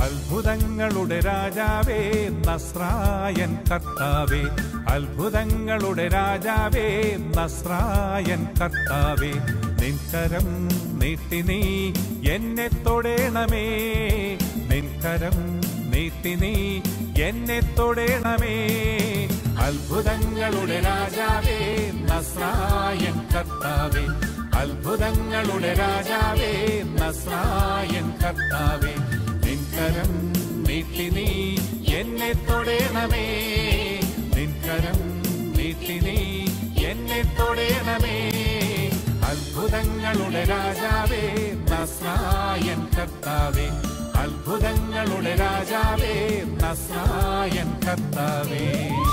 അത്ഭുതങ്ങളുടെ രാജാവേ നസ്രായൻ കർത്താവേ അത്ഭുതങ്ങളുടെ രാജാവേ നസ്രായൻ കർത്താവേ നിൻകരം നീട്ടി നീ എന്നെ തൊടേണമേ നിൻകരം നീട്ടി നീ എന്നെ തൊടേണമേ അത്ഭുതങ്ങളുടെ രാജാവേ നസ്രായൻ കർത്താവേ അത്ഭുതങ്ങളുടെ രാജാവേ നസ്രായൻ കർത്താവേ നിൻകരം നീട്ടി നീ എന്നെ തൊടേണമേ നിൻകരം നീട്ടി നീ എന്നെ തൊടേണമേ അത്ഭുതങ്ങളുടെ രാജാവേ നസ്രായൻ കർത്താവേ അത്ഭുതങ്ങളുടെ രാജാവേ നസ്രായൻ കർത്താവേ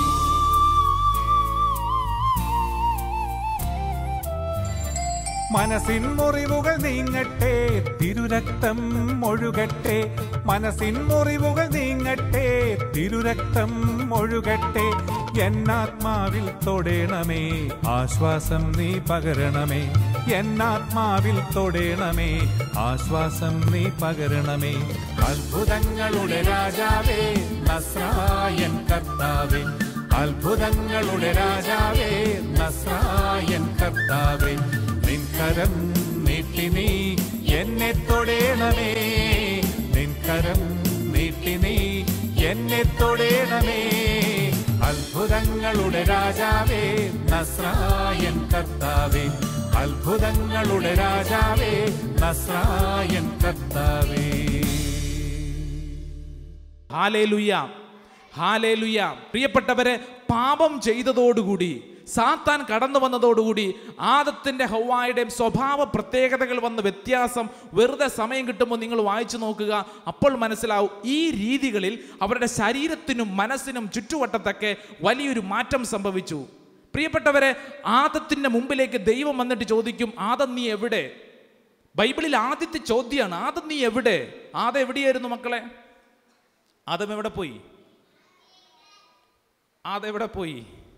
മനസ്സിൻ മുറിവുകൾ നീങ്ങട്ടെ തിരുരക്തം ഒഴുകട്ടെ മനസ്സിൻ മുറിവുകൾ നീങ്ങട്ടെ തിരുരക്തം ഒഴുകട്ടെ എന്നാത്മാവിൽ തൊടേണമേ ആശ്വാസം നീ പകരണമേ എന്നാത്മാവിൽ തൊടേണമേ ആശ്വാസം നീ പകരണമേ അത്ഭുതങ്ങളുടെ രാജാവേ നസ്രായൻ കർത്താവേ അത്ഭുതങ്ങളുടെ രാജാവേ നസ്രായൻ കർത്താവേ നിൻകരം നീട്ടി നീ എന്നെ തൊടേണമേ നിൻകരം നീട്ടി നീ എന്നെ തൊടേണമേ അത്ഭുതങ്ങളുടെ രാജാവേ നസ്രായൻ കർത്താവേ അത്ഭുതങ്ങളുടെ രാജാവേ നസ്രായൻ കർത്താവേ ഹാലേലുയ്യ ഹാലേലുയ്യ പ്രിയപ്പെട്ടവരെ പാപം ചെയ്തതോടുകൂടി സാത്താൻ കടന്നു വന്നതോടുകൂടി ആദത്തിന്റെ ഹൗവായുടെയും സ്വഭാവ പ്രത്യേകതകൾ വന്ന വ്യത്യാസം വെറുതെ സമയം കിട്ടുമ്പോൾ നിങ്ങൾ വായിച്ചു നോക്കുക അപ്പോൾ മനസ്സിലാവും ഈ രീതികളിൽ അവരുടെ ശരീരത്തിനും മനസ്സിനും ചുറ്റുവട്ടത്തൊക്കെ വലിയൊരു മാറ്റം സംഭവിച്ചു പ്രിയപ്പെട്ടവരെ ആദത്തിന്റെ മുമ്പിലേക്ക് ദൈവം വന്നിട്ട് ചോദിക്കും ആദം നീ എവിടെ ബൈബിളിൽ ആദ്യത്തെ ചോദ്യമാണ് ആദം നീ എവിടെ ആദം എവിടെയായിരുന്നു മക്കളെ ആദം എവിടെ പോയി ആദം എവിടെ പോയി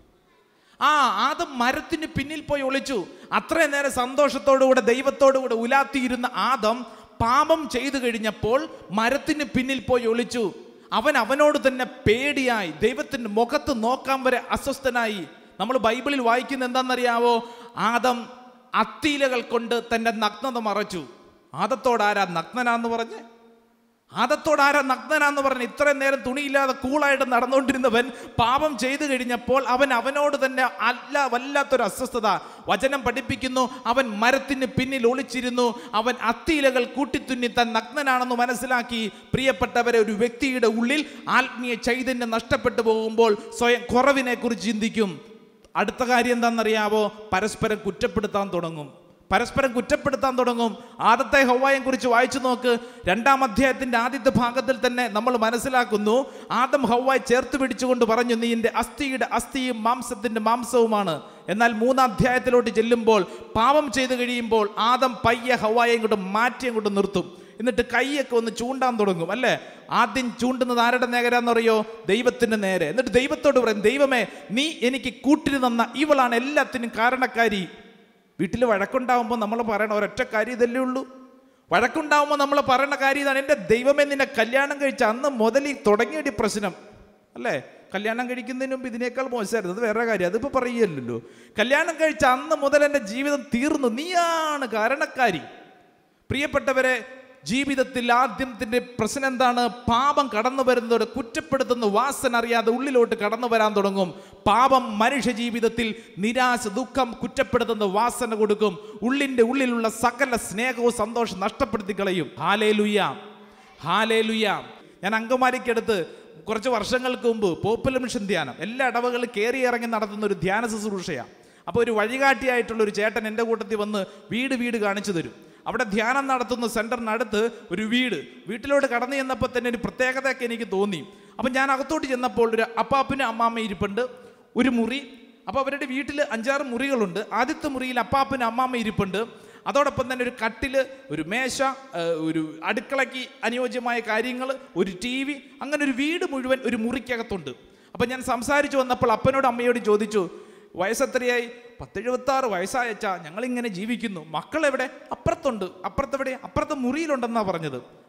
ആ ആദം മരത്തിന് പിന്നിൽ പോയി ഒളിച്ചു അത്രയും നേരം സന്തോഷത്തോടുകൂടെ ദൈവത്തോടുകൂടെ ഉലാത്തിയിരുന്ന ആദം പാപം ചെയ്തു കഴിഞ്ഞപ്പോൾ മരത്തിന് പിന്നിൽ പോയി ഒളിച്ചു അവൻ അവനോട് തന്നെ പേടിയായി ദൈവത്തിന്റെ മുഖത്ത് നോക്കാൻ വരെ അസ്വസ്ഥനായി നമ്മൾ ബൈബിളിൽ വായിക്കുന്ന എന്താണെന്നറിയാവോ ആദം അത്തീലകൾ കൊണ്ട് തന്റെ നഗ്നത മറച്ചു ആദത്തോടാരാ നഗ്നനാന്ന് പറഞ്ഞ് ആദത്തോടാരാ നഗ്നനാന്ന് പറഞ്ഞ് ഇത്രയും നേരം തുണിയില്ലാതെ കൂളായിട്ട് നടന്നുകൊണ്ടിരുന്നവൻ പാപം ചെയ്തു കഴിഞ്ഞപ്പോൾ അവൻ അവനോട് തന്നെ അല്ല വല്ലാത്തൊരു അസ്വസ്ഥത വചനം പഠിപ്പിക്കുന്നു അവൻ മരത്തിന് പിന്നിൽ ഒളിച്ചിരുന്നു അവൻ അത്തിയിലകൾ കൂട്ടിത്തുന്നി താൻ നഗ്നനാണെന്ന് മനസ്സിലാക്കി പ്രിയപ്പെട്ടവരെ ഒരു വ്യക്തിയുടെ ഉള്ളിൽ ആത്മീയ ചൈതന്യം നഷ്ടപ്പെട്ടു പോകുമ്പോൾ സ്വയം കുറവിനെ കുറിച്ച് ചിന്തിക്കും അടുത്ത കാര്യം എന്താണെന്നറിയാവോ പരസ്പരം കുറ്റപ്പെടുത്താൻ തുടങ്ങും പരസ്പരം കുറ്റപ്പെടുത്താൻ തുടങ്ങും ആദത്തെ ഹൗവായെ കുറിച്ച് വായിച്ചു നോക്ക് രണ്ടാം അധ്യായത്തിന്റെ ആദ്യത്തെ ഭാഗത്തിൽ തന്നെ നമ്മൾ മനസ്സിലാക്കുന്നു ആദം ഹൗവായി ചേർത്ത് പിടിച്ചുകൊണ്ട് പറഞ്ഞു നീ എൻ്റെ അസ്ഥിയുടെ അസ്ഥിയും മാംസത്തിന്റെ മാംസവുമാണ് എന്നാൽ മൂന്നാം അധ്യായത്തിലോട്ട് ചെല്ലുമ്പോൾ പാപം ചെയ്തു കഴിയുമ്പോൾ ആദം പയ്യെ ഹൗവായെ കൊണ്ട് മാറ്റി അങ്ങോട്ട് നിർത്തും എന്നിട്ട് കൈയൊക്കെ ഒന്ന് ചൂണ്ടാൻ തുടങ്ങും അല്ലേ ആദ്യം ചൂണ്ടുന്നത് ആരുടെ നേരാന്നറിയോ ദൈവത്തിന്റെ നേരെ എന്നിട്ട് ദൈവത്തോട് പറയും ദൈവമേ നീ എനിക്ക് കൂട്ടിന് തന്ന ഇവളാണ് എല്ലാത്തിനും കാരണക്കാരി വീട്ടിൽ വഴക്കുണ്ടാവുമ്പോൾ നമ്മൾ പറയണ ഒരൊറ്റ കാര്യം ഇതല്ലേ ഉള്ളൂ വഴക്കുണ്ടാവുമ്പോൾ നമ്മൾ പറയുന്ന കാര്യം ഇതാണ് എൻ്റെ ദൈവമേ നിന്നെ കല്യാണം കഴിച്ച അന്ന് മുതൽ ഈ തുടങ്ങിയടി പ്രശ്നം അല്ലേ കല്യാണം കഴിക്കുന്നതിന് മുമ്പ് ഇതിനേക്കാൾ മോശമായിരുന്നു അത് വേറെ കാര്യം അതിപ്പോൾ പറയുകയല്ലോ കല്യാണം കഴിച്ച അന്ന് മുതൽ എൻ്റെ ജീവിതം തീർന്നു നീയാണ് കാരണക്കാരി പ്രിയപ്പെട്ടവരെ ജീവിതത്തിൽ ആദ്യത്തിന്റെ പ്രശ്നം എന്താണ് പാപം കടന്നു വരുന്നതോടെ കുറ്റപ്പെടുത്തുന്ന വാസന അറിയാതെ ഉള്ളിലോട്ട് കടന്നു വരാൻ തുടങ്ങും പാപം മനുഷ്യ ജീവിതത്തിൽ നിരാശ ദുഃഖം കുറ്റപ്പെടുത്തുന്ന വാസന കൊടുക്കും ഉള്ളിന്റെ ഉള്ളിലുള്ള സകല സ്നേഹവും സന്തോഷം നഷ്ടപ്പെടുത്തി കളയും ഹാലേ ലുയ്യ ഹാലേ ലുയ്യ ഞാൻ അങ്കമാലിക്കടുത്ത് കുറച്ച് വർഷങ്ങൾക്ക് മുമ്പ് പോപ്പുലർ മിഷൻ ധ്യാനം എല്ലാ ഇടവകളിൽ കയറി ഇറങ്ങി നടത്തുന്ന ഒരു ധ്യാന ശുശ്രൂഷയാണ് അപ്പോൾ ഒരു വഴികാട്ടിയായിട്ടുള്ള ഒരു ചേട്ടൻ എൻ്റെ കൂട്ടത്തിൽ വന്ന് വീട് വീട് കാണിച്ചു തരും അവിടെ ധ്യാനം നടത്തുന്ന സെൻറ്ററിനടുത്ത് ഒരു വീട് വീട്ടിലോട്ട് കടന്നു ചെന്നപ്പോൾ തന്നെ ഒരു പ്രത്യേകതയൊക്കെ എനിക്ക് തോന്നി അപ്പം ഞാൻ അകത്തോട്ട് ചെന്നപ്പോൾ ഒരു അപ്പാപ്പനും അമ്മാമ്മ ഇരിപ്പുണ്ട് ഒരു മുറി അപ്പോൾ അവരുടെ വീട്ടിൽ അഞ്ചാറ് മുറികളുണ്ട് ആദ്യത്തെ മുറിയിൽ അപ്പാപ്പനും അമ്മാമ്മ ഇരിപ്പുണ്ട് അതോടൊപ്പം തന്നെ ഒരു കട്ടില് ഒരു മേശ ഏഹ്, ഒരു അടുക്കളയ്ക്ക് അനുയോജ്യമായ കാര്യങ്ങൾ ഒരു ടി വി അങ്ങനെ ഒരു വീട് മുഴുവൻ ഒരു മുറിക്കകത്തുണ്ട് അപ്പം ഞാൻ സംസാരിച്ചു വന്നപ്പോൾ അപ്പനോട് അമ്മയോട് ചോദിച്ചു വയസ്സെത്രയായി പത്തെഴുപത്തി ആറ് വയസ്സായച്ചാ ഞങ്ങളിങ്ങനെ ജീവിക്കുന്നു മക്കളെവിടെ അപ്പുറത്തുണ്ട് അപ്പുറത്തെവിടെ അപ്പുറത്തെ മുറിയിലുണ്ടെന്നാ പറഞ്ഞത്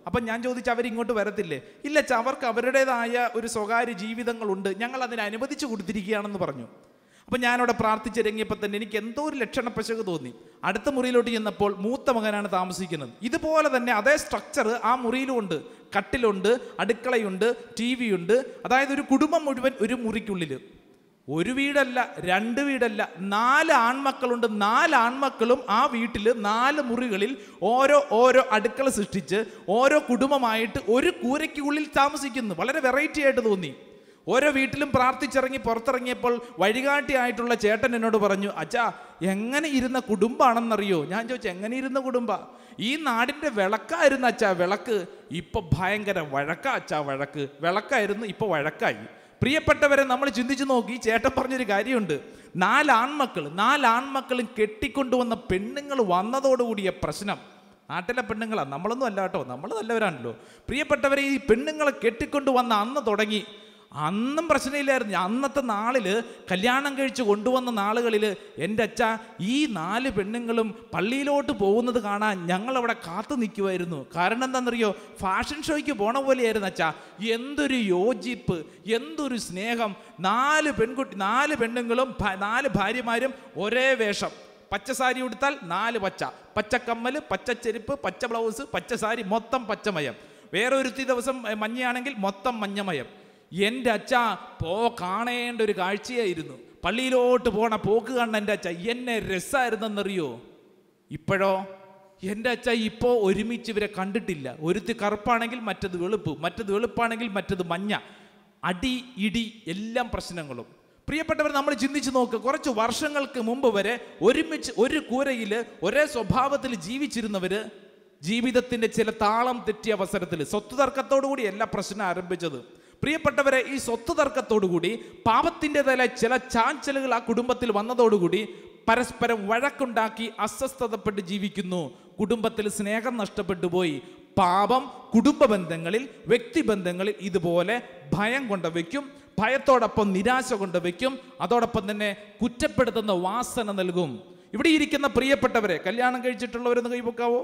അപ്പം ഞാൻ ചോദിച്ചു അവരിങ്ങോട്ട് വരത്തില്ലേ ഇല്ല അച്ഛാ അവർക്ക് അവരുടേതായ ഒരു സ്വകാര്യ ജീവിതങ്ങളുണ്ട് ഞങ്ങൾ അതിന് അനുവദിച്ചു കൊടുത്തിരിക്കുകയാണെന്ന് പറഞ്ഞു അപ്പം ഞാനവിടെ പ്രാർത്ഥിച്ചിറങ്ങിയപ്പോൾ തന്നെ എനിക്ക് എന്തോ ഒരു ലക്ഷണ പശക് തോന്നി അടുത്ത മുറിയിലോട്ട് ചെന്നപ്പോൾ മൂത്ത മകനാണ് താമസിക്കുന്നത് ഇതുപോലെ തന്നെ അതേ സ്ട്രക്ചർ ആ മുറിയിലും ഉണ്ട് കട്ടിലുണ്ട് അടുക്കളയുണ്ട് ടി വി ഉണ്ട് അതായത് ഒരു കുടുംബം മുഴുവൻ ഒരു മുറിക്കുള്ളിൽ ഒരു വീടല്ല രണ്ട് വീടല്ല നാല് ആൺമക്കളുണ്ട് നാല് ആൺമക്കളും ആ വീട്ടിൽ നാല് മുറികളിൽ ഓരോ ഓരോ അടുക്കള സൃഷ്ടിച്ച് ഓരോ കുടുംബമായിട്ട് ഒരു കൂരയ്ക്കുള്ളിൽ താമസിക്കുന്നു വളരെ വെറൈറ്റി ആയിട്ട് തോന്നി ഓരോ വീട്ടിലും പ്രാർത്ഥിച്ചിറങ്ങി പുറത്തിറങ്ങിയപ്പോൾ വഴികാട്ടിയായിട്ടുള്ള ചേട്ടൻ എന്നോട് പറഞ്ഞു അച്ഛാ എങ്ങനെ ഇരുന്ന കുടുംബാണെന്നറിയോ ഞാൻ ചോദിച്ചു എങ്ങനെ ഇരുന്ന കുടുംബ ഈ നാടിൻ്റെ വിളക്കായിരുന്നു അച്ഛാ വിളക്ക് ഇപ്പൊ ഭയങ്കര വഴക്കാ അച്ഛാ വഴക്ക് വിളക്കായിരുന്നു ഇപ്പൊ വഴക്കായി പ്രിയപ്പെട്ടവരെ നമ്മൾ ചിന്തിച്ചു നോക്കി ചേട്ടൻ പറഞ്ഞൊരു കാര്യമുണ്ട് നാല് ആൺമക്കൾ നാല് ആൺമക്കളും കെട്ടിക്കൊണ്ടുവന്ന പെണ്ണുങ്ങൾ വന്നതോടുകൂടിയ പ്രശ്നം നാട്ടിലെ പെണ്ണുങ്ങളാണ് നമ്മളൊന്നും അല്ല കേട്ടോ നമ്മൾ നല്ലവരാണല്ലോ പ്രിയപ്പെട്ടവരെ ഈ പെണ്ണുങ്ങളെ കെട്ടിക്കൊണ്ട് വന്ന അന്ന് തുടങ്ങി അന്നും പ്രശ്നമില്ലായിരുന്നു അന്നത്തെ നാളിൽ കല്യാണം കഴിച്ച് കൊണ്ടുവന്ന നാളുകളിൽ എൻ്റെ അച്ഛ ഈ നാല് പെണ്ണുങ്ങളും പള്ളിയിലോട്ട് പോകുന്നത് കാണാൻ ഞങ്ങളവിടെ കാത്തു നിൽക്കുമായിരുന്നു കാരണം എന്താണെന്നറിയോ ഫാഷൻ ഷോയ്ക്ക് പോണ പോലെയായിരുന്നു അച്ഛ എന്തൊരു യോജിപ്പ് എന്തൊരു സ്നേഹം നാല് പെൺകുട്ടി നാല് പെണ്ണുങ്ങളും ഭ- നാല് ഭാര്യമാരും ഒരേ വേഷം പച്ച സാരി ഉടുത്താൽ നാല് പച്ച പച്ചക്കമ്മല് പച്ചച്ചെരുപ്പ് പച്ച ബ്ലൗസ് പച്ച സാരി മൊത്തം പച്ചമയം വേറെ ഒരുത്തി ദിവസം എ, മഞ്ഞയാണെങ്കിൽ മൊത്തം മഞ്ഞമയം എൻ്റെ അച്ഛ പോ കാണേണ്ട ഒരു കാഴ്ചയായിരുന്നു പള്ളിയിലോട്ട് പോണ പോക്ക് കാണുന്ന എൻ്റെ അച്ഛ എന്നെ രസമായിരുന്നെന്നറിയോ ഇപ്പോഴോ എൻ്റെ അച്ഛ ഇപ്പോൾ ഒരുമിച്ച് ഇവരെ കണ്ടിട്ടില്ല ഒരുത്തി കറുപ്പാണെങ്കിൽ മറ്റത് വെളുപ്പ് മറ്റത് വെളുപ്പാണെങ്കിൽ മറ്റത് മഞ്ഞ അടി ഇടി എല്ലാം പ്രശ്നങ്ങളും പ്രിയപ്പെട്ടവർ നമ്മൾ ചിന്തിച്ച് നോക്ക് കുറച്ച് വർഷങ്ങൾക്ക് മുമ്പ് വരെ ഒരുമിച്ച് ഒരു കൂരയിൽ ഒരേ സ്വഭാവത്തിൽ ജീവിച്ചിരുന്നവര് ജീവിതത്തിന്റെ ചില താളം തെറ്റിയ അവസരത്തിൽ സ്വത്ത് തർക്കത്തോടുകൂടി എല്ലാ പ്രശ്നം ആരംഭിച്ചത് പ്രിയപ്പെട്ടവരെ ഈ സ്വത്ത് തർക്കത്തോടുകൂടി പാപത്തിൻ്റെതായ ചില ചാഞ്ചലുകൾ ആ കുടുംബത്തിൽ വന്നതോടുകൂടി പരസ്പരം വഴക്കുണ്ടാക്കി അസ്വസ്ഥതപ്പെട്ട് ജീവിക്കുന്നു കുടുംബത്തിൽ സ്നേഹം നഷ്ടപ്പെട്ടു പോയി പാപം കുടുംബ ബന്ധങ്ങളിൽ വ്യക്തിബന്ധങ്ങളിൽ ഇതുപോലെ ഭയം കൊണ്ട് വയ്ക്കും ഭയത്തോടൊപ്പം നിരാശ കൊണ്ട് വയ്ക്കും അതോടൊപ്പം തന്നെ കുറ്റപ്പെടുത്തുന്ന വാസന നൽകും ഇവിടെ ഇരിക്കുന്ന പ്രിയപ്പെട്ടവരെ കല്യാണം കഴിച്ചിട്ടുള്ളവരൊന്ന് കൈപൊക്കാവോ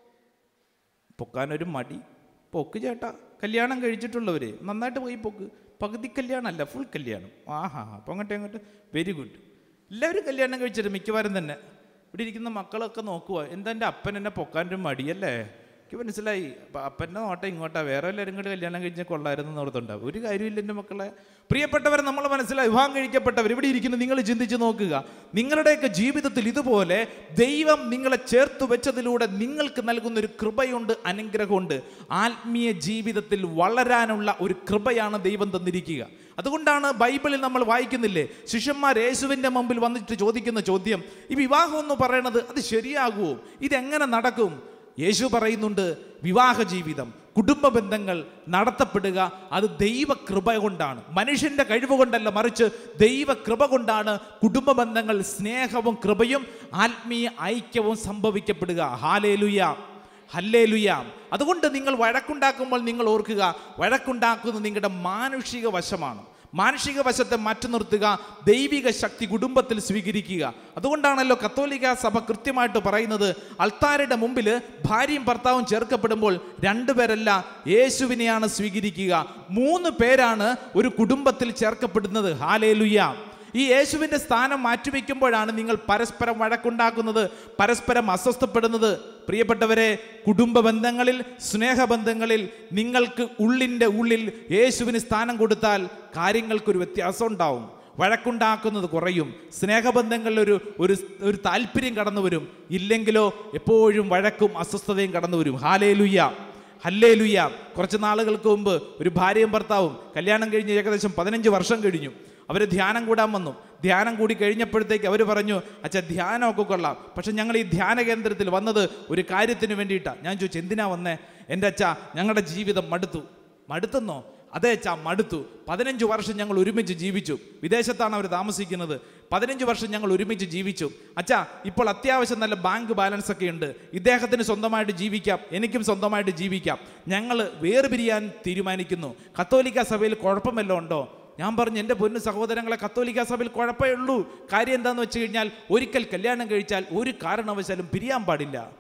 പൊക്കാനൊരു മടി പൊക്ക് ചേട്ടാ കല്യാണം കഴിച്ചിട്ടുള്ളവര് നന്നായിട്ട് പോയി പൊക്ക് പകുതി കല്യാണമല്ല ഫുൾ കല്യാണം ആഹാ അപ്പോൾ അങ്ങോട്ട് അങ്ങോട്ട് വെരി ഗുഡ് എല്ലാവരും കല്യാണം കഴിച്ചിട്ട് മിക്കവാറും തന്നെ ഇവിടെ ഇരിക്കുന്ന മക്കളൊക്കെ നോക്കുക എന്താ എൻ്റെ അപ്പൻ എന്നെ പൊക്കാനൊരു മടിയല്ലേ എനിക്ക് മനസ്സിലായി അപ്പം അപ്പൻ്റെ നോട്ടം ഇങ്ങോട്ടാ വേറെ എല്ലാവരും കൂടി കല്യാണം കഴിച്ചാൽ കൊള്ളായിരുന്നു എന്നോർത്തുണ്ടാവും ഒരു കാര്യമില്ല എൻ്റെ മക്കളെ പ്രിയപ്പെട്ടവർ നമ്മൾ മനസ്സിലായി വിവാഹം കഴിക്കപ്പെട്ടവർ ഇവിടെ ഇരിക്കുന്ന നിങ്ങൾ ചിന്തിച്ച് നോക്കുക നിങ്ങളുടെയൊക്കെ ജീവിതത്തിൽ ഇതുപോലെ ദൈവം നിങ്ങളെ ചേർത്ത് വെച്ചതിലൂടെ നിങ്ങൾക്ക് നൽകുന്ന ഒരു കൃപയുണ്ട് അനുഗ്രഹമുണ്ട് ആത്മീയ ജീവിതത്തിൽ വളരാനുള്ള ഒരു കൃപയാണ് ദൈവം തന്നിരിക്കുക അതുകൊണ്ടാണ് ബൈബിളിൽ നമ്മൾ വായിക്കുന്നില്ലേ ശിഷ്യന്മാർ യേശുവിൻ്റെ മുമ്പിൽ വന്നിട്ട് ചോദിക്കുന്ന ചോദ്യം ഈ വിവാഹം എന്ന് പറയണത് അത് ശരിയാകുമോ ഇതെങ്ങനെ നടക്കും യേശു പറയുന്നുണ്ട് വിവാഹ ജീവിതം കുടുംബ ബന്ധങ്ങൾ നടത്തപ്പെടുക അത് ദൈവകൃപ കൊണ്ടാണ് മനുഷ്യന്റെ കഴിവ് കൊണ്ടല്ല മറിച്ച് ദൈവകൃപ കൊണ്ടാണ് കുടുംബ ബന്ധങ്ങൾ സ്നേഹവും കൃപയും ആത്മീയ ഐക്യവും സംഭവിക്കപ്പെടുക ഹാലേലുയ ഹല്ലേലുയ അതുകൊണ്ട് നിങ്ങൾ വഴക്കുണ്ടാക്കുമ്പോൾ നിങ്ങൾ ഓർക്കുക വഴക്കുണ്ടാക്കുന്നത് നിങ്ങളുടെ മാനുഷിക വശമാണ് മാനുഷിക വശത്തെ മാറ്റി നിർത്തുക ദൈവിക ശക്തി കുടുംബത്തിൽ സ്വീകരിക്കുക അതുകൊണ്ടാണല്ലോ കത്തോലിക്ക സഭ കൃത്യമായിട്ട് പറയുന്നത് അൾത്താരുടെ മുമ്പിൽ ഭാര്യയും ഭർത്താവും ചേർക്കപ്പെടുമ്പോൾ രണ്ടുപേരല്ല യേശുവിനെയാണ് സ്വീകരിക്കുക മൂന്ന് പേരാണ് ഒരു കുടുംബത്തിൽ ചേർക്കപ്പെടുന്നത് ഹാലേലുയ ഈ യേശുവിൻ്റെ സ്ഥാനം മാറ്റിവെക്കുമ്പോഴാണ് നിങ്ങൾ പരസ്പരം വഴക്കുണ്ടാക്കുന്നത് പരസ്പരം അസ്വസ്ഥപ്പെടുന്നത് പ്രിയപ്പെട്ടവരെ കുടുംബ ബന്ധങ്ങളിൽ സ്നേഹബന്ധങ്ങളിൽ നിങ്ങൾക്ക് ഉള്ളിൻ്റെ ഉള്ളിൽ യേശുവിന് സ്ഥാനം കൊടുത്താൽ കാര്യങ്ങൾക്കൊരു വ്യത്യാസം ഉണ്ടാവും വഴക്കുണ്ടാക്കുന്നത് കുറയും സ്നേഹബന്ധങ്ങളിൽ ഒരു ഒരു ഒരു താല്പര്യം കടന്നു വരും ഇല്ലെങ്കിലോ എപ്പോഴും വഴക്കും അസ്വസ്ഥതയും കടന്നു വരും ഹാലേലുയ്യ ഹല്ലേ ലുയ്യ കുറച്ച് നാളുകൾക്ക് മുമ്പ് ഒരു ഭാര്യയും ഭർത്താവും കല്യാണം കഴിഞ്ഞ് ഏകദേശം പതിനഞ്ച് വർഷം കഴിഞ്ഞു അവർ ധ്യാനം കൂടാൻ വന്നു ധ്യാനം കൂടി കഴിഞ്ഞപ്പോഴത്തേക്ക് അവർ പറഞ്ഞു അച്ഛാ ധ്യാനമൊക്കെ കൊള്ളാം പക്ഷെ ഞങ്ങൾ ഈ ധ്യാന കേന്ദ്രത്തിൽ വന്നത് ഒരു കാര്യത്തിന് വേണ്ടിയിട്ടാണ് ഞാൻ ചോദിച്ചു എന്തിനാ വന്നേ എൻ്റെ അച്ഛാ ഞങ്ങളുടെ ജീവിതം മടുത്തു മടുത്തെന്നോ അതെ അച്ഛാ മടുത്തു പതിനഞ്ച് വർഷം ഞങ്ങൾ ഒരുമിച്ച് ജീവിച്ചു വിദേശത്താണ് അവർ താമസിക്കുന്നത് പതിനഞ്ച് വർഷം ഞങ്ങൾ ഒരുമിച്ച് ജീവിച്ചു അച്ഛാ ഇപ്പോൾ അത്യാവശ്യം നല്ല ബാങ്ക് ബാലൻസ് ഒക്കെ ഉണ്ട് ഇദ്ദേഹത്തിന് സ്വന്തമായിട്ട് ജീവിക്കാം എനിക്കും സ്വന്തമായിട്ട് ജീവിക്കാം ഞങ്ങൾ വേർപിരിയാൻ തീരുമാനിക്കുന്നു കത്തോലിക്ക സഭയിൽ കുഴപ്പമല്ലോ ഉണ്ടോ ഞാൻ പറഞ്ഞു എൻ്റെ പൊന്നു സഹോദരങ്ങളെ കത്തോലിക്ക സഭയിൽ കുഴപ്പമേ ഉള്ളൂ കാര്യം എന്താണെന്ന് വെച്ച് കഴിഞ്ഞാൽ ഒരിക്കൽ കല്യാണം കഴിച്ചാൽ ഒരു കാരണവശാലും പിരിയാൻ പാടില്ല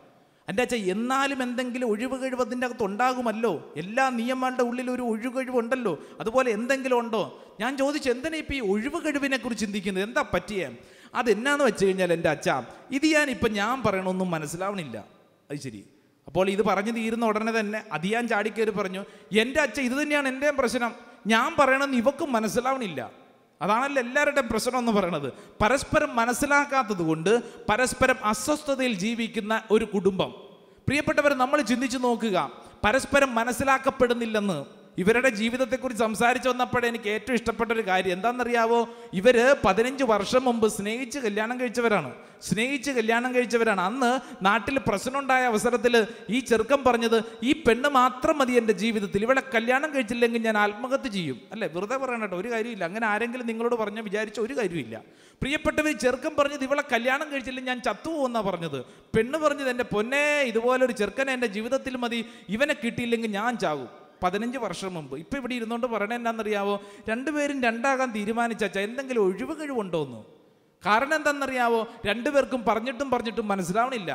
എൻ്റെ അച്ഛൻ എന്നാലും എന്തെങ്കിലും ഒഴിവ് കഴിവ് അതിൻ്റെ അകത്ത് ഉണ്ടാകുമല്ലോ എല്ലാ നിയമങ്ങളുടെ ഉള്ളിൽ ഒരു ഒഴിവ് കഴിവുണ്ടല്ലോ അതുപോലെ എന്തെങ്കിലും ഉണ്ടോ ഞാൻ ചോദിച്ചു എന്തിനാ ഇപ്പം ഈ ഒഴിവ് കഴിവിനെ കുറിച്ച് ചിന്തിക്കുന്നത് എന്താ പറ്റിയേ അതെന്നാന്ന് വെച്ച് കഴിഞ്ഞാൽ എൻ്റെ അച്ഛ ഇത് ഞാൻ ഇപ്പം ഞാൻ പറയണമൊന്നും മനസ്സിലാവണില്ല അത് ശരി അപ്പോൾ ഇത് പറഞ്ഞു തീരുന്ന ഉടനെ തന്നെ അതിയാൻ ചാടിക്കയറി പറഞ്ഞു എൻ്റെ അച്ഛ ഇത് തന്നെയാണ് എൻ്റെ പ്രശ്നം ഞാൻ പറയണമെന്ന് ഇവക്കും മനസ്സിലാവണില്ല അതാണല്ലോ എല്ലാവരുടെയും പ്രശ്നം എന്ന് പറയുന്നത് പരസ്പരം മനസ്സിലാക്കാത്തത് കൊണ്ട് പരസ്പരം അസ്വസ്ഥതയിൽ ജീവിക്കുന്ന ഒരു കുടുംബം പ്രിയപ്പെട്ടവർ നമ്മൾ ചിന്തിച്ചു നോക്കുക പരസ്പരം മനസ്സിലാക്കപ്പെടുന്നില്ലെന്ന് ഇവരുടെ ജീവിതത്തെക്കുറിച്ച് സംസാരിച്ചു വന്നപ്പോഴേ എനിക്ക് ഏറ്റവും ഇഷ്ടപ്പെട്ട ഒരു കാര്യം എന്താണെന്നറിയാവോ ഇവര് പതിനഞ്ച് വർഷം മുമ്പ് സ്നേഹിച്ച് കല്യാണം കഴിച്ചവരാണ് സ്നേഹിച്ച് കല്യാണം കഴിച്ചവരാണ് അന്ന് നാട്ടിൽ പ്രശ്നമുണ്ടായ അവസരത്തിൽ ഈ ചെറുക്കം പറഞ്ഞത് ഈ പെണ്ണ് മാത്രം മതി എൻ്റെ ജീവിതത്തിൽ ഇവിടെ കല്യാണം കഴിച്ചില്ലെങ്കിൽ ഞാൻ ആത്മഹത്യ ചെയ്യും അല്ലേ വെറുതെ പറയണം കേട്ടോ ഒരു കാര്യമില്ല അങ്ങനെ ആരെങ്കിലും നിങ്ങളോട് പറഞ്ഞ വിചാരിച്ച ഒരു കാര്യമില്ല പ്രിയപ്പെട്ടവർ ചെറുക്കം പറഞ്ഞത് ഇവളെ കല്യാണം കഴിച്ചില്ലെങ്കിൽ ഞാൻ ചത്തുപോകുന്നാ പറഞ്ഞത് പെണ്ണ് പറഞ്ഞത് എൻ്റെ പൊന്നെ ഇതുപോലെ ഒരു ചെറുക്കനെ എൻ്റെ ജീവിതത്തിൽ മതി ഇവനെ കിട്ടിയില്ലെങ്കിൽ ഞാൻ ചാകും പതിനഞ്ച് വർഷം മുമ്പ് ഇപ്പം ഇവിടെ ഇരുന്നുകൊണ്ട് പറയണത് എന്താണെന്നറിയാവോ രണ്ടുപേരും രണ്ടാകാൻ തീരുമാനിച്ചാ എന്തെങ്കിലും ഒഴിവ് കഴിവുണ്ടോ എന്ന് കാരണം എന്താണെന്നറിയാവോ രണ്ടുപേർക്കും പറഞ്ഞിട്ടും പറഞ്ഞിട്ടും മനസ്സിലാവണില്ല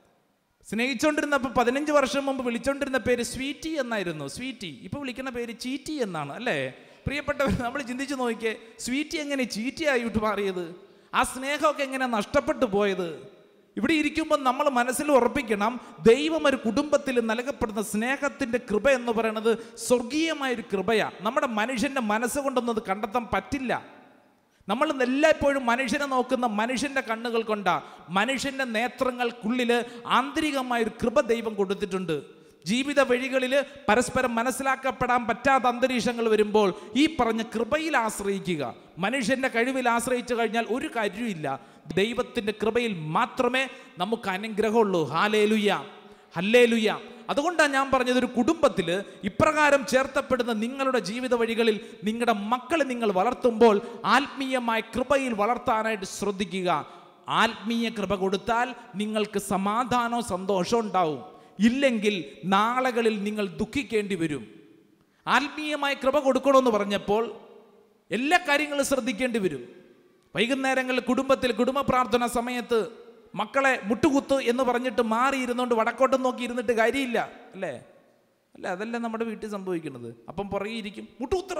സ്നേഹിച്ചുകൊണ്ടിരുന്നപ്പോൾ പതിനഞ്ച് വർഷം മുമ്പ് വിളിച്ചുകൊണ്ടിരുന്ന പേര് സ്വീറ്റി എന്നായിരുന്നു സ്വീറ്റി ഇപ്പോൾ വിളിക്കുന്ന പേര് ചീറ്റി എന്നാണ് അല്ലേ പ്രിയപ്പെട്ടവർ നമ്മൾ ചിന്തിച്ച് നോക്കിയേ സ്വീറ്റി എങ്ങനെ ചീറ്റി ആയിട്ട് മാറിയത് ആ സ്നേഹമൊക്കെ എങ്ങനെ നഷ്ടപ്പെട്ടു പോയത് ഇവിടെ ഇരിക്കുമ്പോൾ നമ്മൾ മനസ്സിൽ ഉറപ്പിക്കണം ദൈവം ഒരു കുടുംബത്തിൽ നൽകപ്പെടുന്ന സ്നേഹത്തിൻ്റെ കൃപ എന്ന് പറയുന്നത് സ്വർഗീയമായൊരു കൃപയാണ് നമ്മുടെ മനുഷ്യൻ്റെ മനസ്സുകൊണ്ടൊന്നും അത് കണ്ടെത്താൻ പറ്റില്ല നമ്മൾ എല്ലായ്പ്പോഴും മനുഷ്യനെ നോക്കുന്ന മനുഷ്യന്റെ കണ്ണുകൾ കൊണ്ടാ മനുഷ്യന്റെ നേത്രങ്ങൾക്കുള്ളിൽ ആന്തരികമായൊരു കൃപ ദൈവം കൊടുത്തിട്ടുണ്ട് ജീവിത വഴികളിൽ പരസ്പരം മനസ്സിലാക്കപ്പെടാൻ പറ്റാത്ത അന്തരീക്ഷങ്ങൾ വരുമ്പോൾ ഈ പറഞ്ഞ കൃപയിൽ ആശ്രയിക്കുക മനുഷ്യന്റെ കഴിവിൽ ആശ്രയിച്ചു കഴിഞ്ഞാൽ ഒരു കാര്യമില്ല ദൈവത്തിന്റെ കൃപയിൽ മാത്രമേ നമുക്ക് അനുഗ്രഹമുള്ളൂ ഹാലേലുയ്യ ഹല്ലേലുയ്യ അതുകൊണ്ടാണ് ഞാൻ പറഞ്ഞത് ഒരു കുടുംബത്തിൽ ഇപ്രകാരം ചേർത്തപ്പെടുന്ന നിങ്ങളുടെ ജീവിത വഴികളിൽ നിങ്ങളുടെ മക്കളെ നിങ്ങൾ വളർത്തുമ്പോൾ ആത്മീയമായ കൃപയിൽ വളർത്താനായിട്ട് ശ്രദ്ധിക്കുക ആത്മീയ കൃപ കൊടുത്താൽ നിങ്ങൾക്ക് സമാധാനവും സന്തോഷവും ഉണ്ടാവും ഇല്ലെങ്കിൽ നാളകളിൽ നിങ്ങൾ ദുഃഖിക്കേണ്ടി വരും ആത്മീയമായ കൃപ കൊടുക്കണമെന്ന് പറഞ്ഞപ്പോൾ എല്ലാ കാര്യങ്ങളും ശ്രദ്ധിക്കേണ്ടി വരും വൈകുന്നേരങ്ങളിൽ കുടുംബത്തിൽ കുടുംബ പ്രാർത്ഥന സമയത്ത് മക്കളെ മുട്ടുകുത്ത് എന്ന് പറഞ്ഞിട്ട് മാറി ഇരുന്നുകൊണ്ട് വടക്കോട്ടം നോക്കി ഇരുന്നിട്ട് കാര്യമില്ല അല്ലേ അല്ലേ അതല്ലേ നമ്മുടെ വീട്ടിൽ സംഭവിക്കുന്നത് അപ്പം പുറകെ ഇരിക്കും മുട്ടുകുത്തറ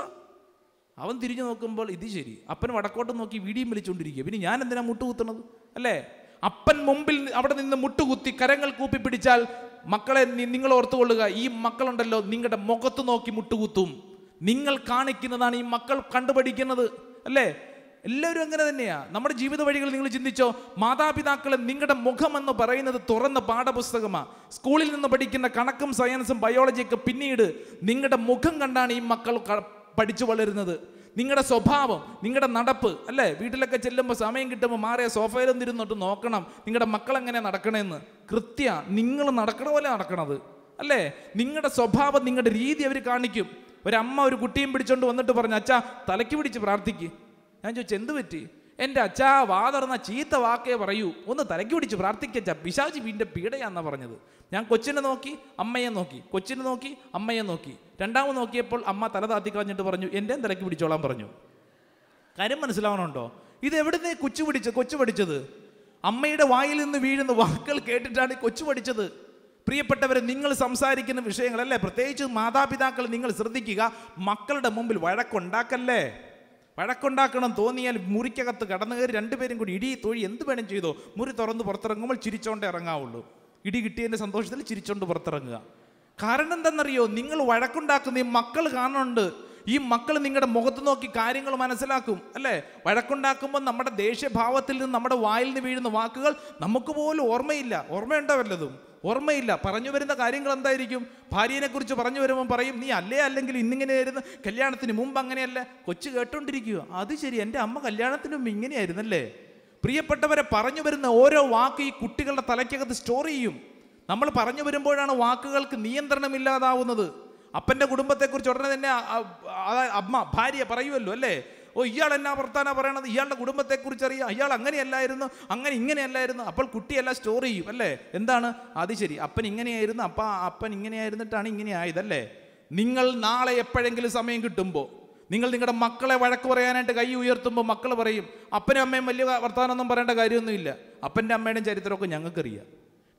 അവൻ തിരിഞ്ഞു നോക്കുമ്പോൾ ഇത് ശരി അപ്പൻ വടക്കോട്ടം നോക്കി വീടിയും വലിച്ചുകൊണ്ടിരിക്കുക പിന്നെ ഞാൻ എന്തിനാ മുട്ടുകുത്തണത് അല്ലേ അപ്പൻ മുമ്പിൽ നി- അവിടെ നിന്ന് മുട്ടുകുത്തി കരങ്ങൾ കൂപ്പി പിടിച്ചാൽ മക്കളെ നി- നിങ്ങൾ ഓർത്തുകൊള്ളുക ഈ മക്കളുണ്ടല്ലോ നിങ്ങളുടെ മുഖത്ത് നോക്കി മുട്ടുകുത്തും നിങ്ങൾ കാണിക്കുന്നതാണ് ഈ മക്കൾ കണ്ടുപഠിക്കുന്നത് അല്ലേ എല്ലാവരും അങ്ങനെ തന്നെയാ നമ്മുടെ ജീവിത വഴികൾ നിങ്ങൾ ചിന്തിച്ചോ മാതാപിതാക്കളെ നിങ്ങളുടെ മുഖം എന്ന് പറയുന്നത് തുറന്ന പാഠപുസ്തകമാണ് സ്കൂളിൽ നിന്ന് പഠിക്കുന്ന കണക്കും സയൻസും ബയോളജിയൊക്കെ പിന്നീട് നിങ്ങളുടെ മുഖം കണ്ടാണ് ഈ മക്കൾ ക- പഠിച്ചു വളരുന്നത് നിങ്ങളുടെ സ്വഭാവം നിങ്ങളുടെ നടപ്പ് അല്ലേ വീട്ടിലൊക്കെ ചെല്ലുമ്പോൾ സമയം കിട്ടുമ്പോൾ മാറിയ സോഫയിലൊന്നും ഇരുന്നിട്ട് നോക്കണം നിങ്ങളുടെ മക്കൾ എങ്ങനെ നടക്കണമെന്ന് കൃത്യ നിങ്ങൾ നടക്കണ പോലെ നടക്കണത് അല്ലേ നിങ്ങളുടെ സ്വഭാവം നിങ്ങളുടെ രീതി അവർ കാണിക്കും ഒരമ്മ ഒരു കുട്ടിയും പിടിച്ചോണ്ട് വന്നിട്ട് പറഞ്ഞു അച്ഛാ തലയ്ക്ക് പിടിച്ച് പ്രാർത്ഥിക്ക് ഞാൻ ചോദിച്ചു എന്ത് പറ്റി എൻ്റെ അച്ഛാ വാ തുറന്ന ചീത്ത വാക്കേ പറയൂ ഒന്ന് തലയ്ക്ക് പിടിച്ച് പ്രാർത്ഥിക്കച്ച പിശാചി വീടിൻ്റെ പീഡയാന്നാ പറഞ്ഞത് ഞാൻ കൊച്ചിനെ നോക്കി അമ്മയെ നോക്കി കൊച്ചിനെ നോക്കി അമ്മയെ നോക്കി രണ്ടാമത് നോക്കിയപ്പോൾ അമ്മ തല താത്തി കളഞ്ഞിട്ട് പറഞ്ഞു എൻ്റെയും തലയ്ക്ക് പിടിച്ചോളാൻ പറഞ്ഞു കാര്യം മനസ്സിലാവണുണ്ടോ ഇത് എവിടുന്ന് കൊച്ചു പിടിച്ച് കൊച്ചു പഠിച്ചത് അമ്മയുടെ വായിൽ നിന്ന് വീഴുന്ന വാക്കുകൾ കേട്ടിട്ടാണ് ഈ കൊച്ചു പഠിച്ചത് പ്രിയപ്പെട്ടവരെ നിങ്ങൾ സംസാരിക്കുന്ന വിഷയങ്ങളല്ലേ പ്രത്യേകിച്ച് മാതാപിതാക്കൾ നിങ്ങൾ ശ്രദ്ധിക്കുക മക്കളുടെ മുമ്പിൽ വഴക്കുണ്ടാക്കല്ലേ വഴക്കുണ്ടാക്കണം തോന്നിയാൽ മുറിക്കകത്ത് കടന്നു കയറി രണ്ടുപേരും കൂടി ഇടി തൊഴി എന്ത് വേണം ചെയ്തോ മുറി തുറന്ന് പുറത്തിറങ്ങുമ്പോൾ ചിരിച്ചോണ്ടേ ഇറങ്ങാവുള്ളൂ ഇടി കിട്ടിയതിൻ്റെ സന്തോഷത്തിൽ ചിരിച്ചോണ്ട് പുറത്തിറങ്ങുക കാരണം എന്തെന്നറിയോ നിങ്ങൾ വഴക്കുണ്ടാക്കുന്ന ഈ മക്കൾ കാണുന്നുണ്ട് ഈ മക്കൾ നിങ്ങളുടെ മുഖത്ത് നോക്കി കാര്യങ്ങൾ മനസ്സിലാക്കും അല്ലേ വഴക്കുണ്ടാക്കുമ്പോൾ നമ്മുടെ ദേഷ്യഭാവത്തിൽ നിന്ന് നമ്മുടെ വായിൽ നിന്ന് വീഴുന്ന വാക്കുകൾ നമുക്ക് പോലും ഓർമ്മയില്ല ഓർമ്മയുണ്ടോ വല്ലതും ഓർമ്മയില്ല പറഞ്ഞു വരുന്ന കാര്യങ്ങൾ എന്തായിരിക്കും ഭാര്യനെ കുറിച്ച് പറഞ്ഞു വരുമ്പോൾ പറയും നീ അല്ലേ അല്ലെങ്കിൽ ഇന്നിങ്ങനെയായിരുന്നു കല്യാണത്തിന് മുമ്പ് അങ്ങനെയല്ല കൊച്ചു കേട്ടോണ്ടിരിക്കുക അത് ശരി എൻ്റെ അമ്മ കല്യാണത്തിന് മുമ്പ് ഇങ്ങനെയായിരുന്നല്ലേ പ്രിയപ്പെട്ടവരെ പറഞ്ഞു വരുന്ന ഓരോ വാക്ക് ഈ കുട്ടികളുടെ തലയ്ക്കകത്ത് സ്റ്റോർ ചെയ്യും നമ്മൾ പറഞ്ഞു വരുമ്പോഴാണ് വാക്കുകൾക്ക് നിയന്ത്രണമില്ലാതാവുന്നത് അപ്പൻ്റെ കുടുംബത്തെക്കുറിച്ച് ഉടനെ തന്നെ ആ- ആ- ആ അമ്മ ഭാര്യ പറയുമല്ലോ അല്ലേ ഓ ഇയാൾ എന്നാ വർത്താനാ പറയണത് ഇയാളുടെ കുടുംബത്തെക്കുറിച്ച് അറിയാം ഇയാൾ അങ്ങനെയല്ലായിരുന്നു അങ്ങനെ ഇങ്ങനെയല്ലായിരുന്നു അപ്പോൾ കുട്ടിയെല്ലാം സ്റ്റോർ ചെയ്യും അല്ലേ എന്താണ് അത് ശരി അപ്പൻ ഇങ്ങനെയായിരുന്നു അപ്പ അപ്പൻ ഇങ്ങനെയായിരുന്നിട്ടാണ് ഇങ്ങനെ ആയതല്ലേ നിങ്ങൾ നാളെ എപ്പോഴെങ്കിലും സമയം കിട്ടുമ്പോൾ നിങ്ങൾ നിങ്ങളുടെ മക്കളെ വഴക്ക് പറയാനായിട്ട് കൈ ഉയർത്തുമ്പോൾ മക്കൾ പറയും അപ്പനും അമ്മയും വലിയ വർത്തമാനമൊന്നും പറയേണ്ട കാര്യമൊന്നുമില്ല അപ്പൻ്റെ അമ്മയുടെയും ചരിത്രമൊക്കെ ഞങ്ങൾക്കറിയാം